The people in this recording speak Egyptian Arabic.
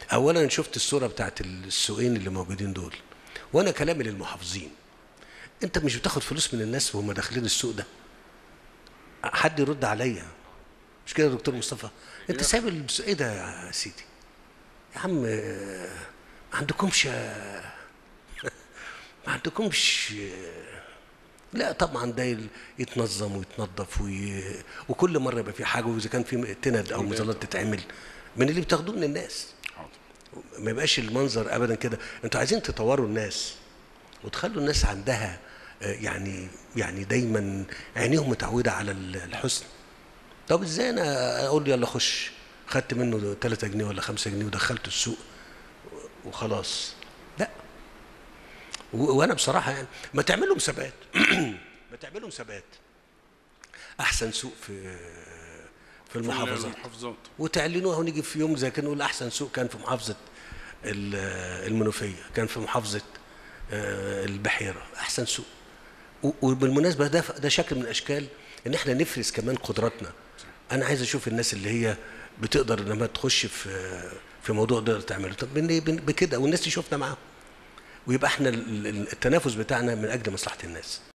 اولا شفت الصوره بتاعت السوقين اللي موجودين دول وانا كلامي للمحافظين انت مش بتاخد فلوس من الناس وهم داخلين السوق ده حد يرد عليا مش كده يا دكتور مصطفى انت سايب الس- ايه ده يا سيدي يا عم آه، ما عندكمش آه، ما عندكمش آه، لا طبعا ده يل- يتنظم ويتنظف وي... وكل مره يبقى في حاجه واذا كان في تند او مظلات تتعمل من اللي بتاخدوه من الناس حاضر ما يبقاش المنظر ابدا كده انتوا عايزين تطوروا الناس وتخلوا الناس عندها آه، يعني يعني دايما عينيهم متعوده على ال- الحسن طب ازاي انا اقول له يلا خش خدت منه 3 جنيه ولا 5 جنيه ودخلته السوق وخلاص لا و- وانا بصراحه يعني ما تعملوا مسابقات ما تعملوا مسابقات احسن سوق في في المحافظات المحافظات وتعلنوها ونيجي في يوم زي كده نقول احسن سوق كان في محافظه ال- المنوفيه كان في محافظه آه، البحيره احسن سوق و- وبالمناسبه ده ده شكل من اشكال ان احنا نفرز كمان قدراتنا انا عايز اشوف الناس اللي هي بتقدر لما تخش في في موضوع تقدر تعمله طب بن- بن- بكده والناس تشوفنا معاهم ويبقى احنا ال- ال- التنافس بتاعنا من اجل مصلحه الناس